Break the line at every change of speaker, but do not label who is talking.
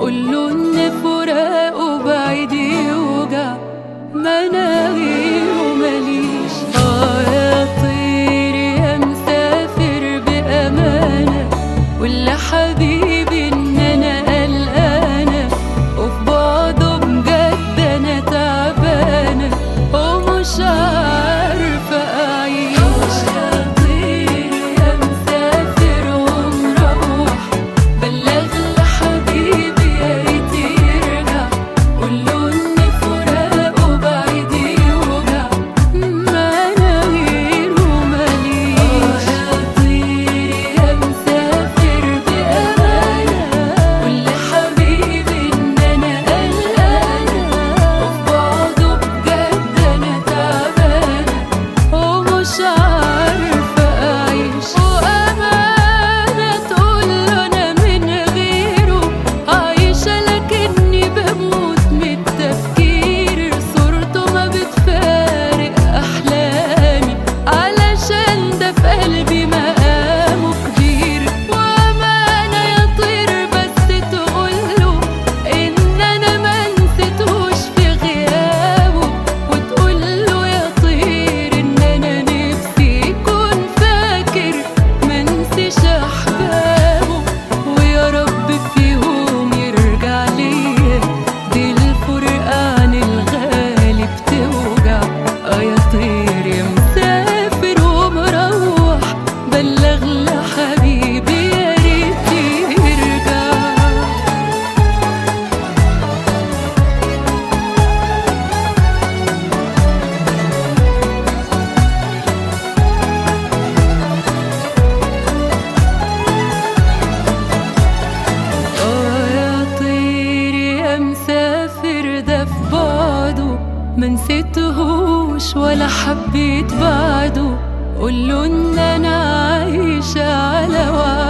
قوله ان فراقه بعيد يوجع ما انا غيره ماليش اه يا طير يا مسافر بامانه واللي حبيبي ان انا قلقانه وفي بعضه بجد انا تعبانه ومش عارفه اعيش يا طير يا مسافر ومروح بلغ لحبيبي يا ريت يرجع قوله ان فراقه بعيد يوجع ما انا غيره ماليش يا طير يا مسافر بامانه قول لحبيبي ان انا قلقانه وفي بعضه بجد انا تعبانه ومش عارفه اعيش وامانه تقول له انا من غيره عايشه لكني بموت من التفكير صورته ما بتفارق احلامي علشان ده في قلبي مقامه كبير وامانه يا طير بس تقوله ان انا ما نسيتهوش في غيابه وتقوله يا طير ان انا نفسي يكون فاكر ما نسيش احبابه ويا رب في يوم يرجع ليا دي الفرقة عن الغالي بتوجع اه يا طير يا مسافر ومروح بلغ لحبيبي يا ريت يرجع اه يا طير يا مسافر ده في بعده ما نسيتهوش ولا حبيت بعده قوله ان انا عايشة على وعده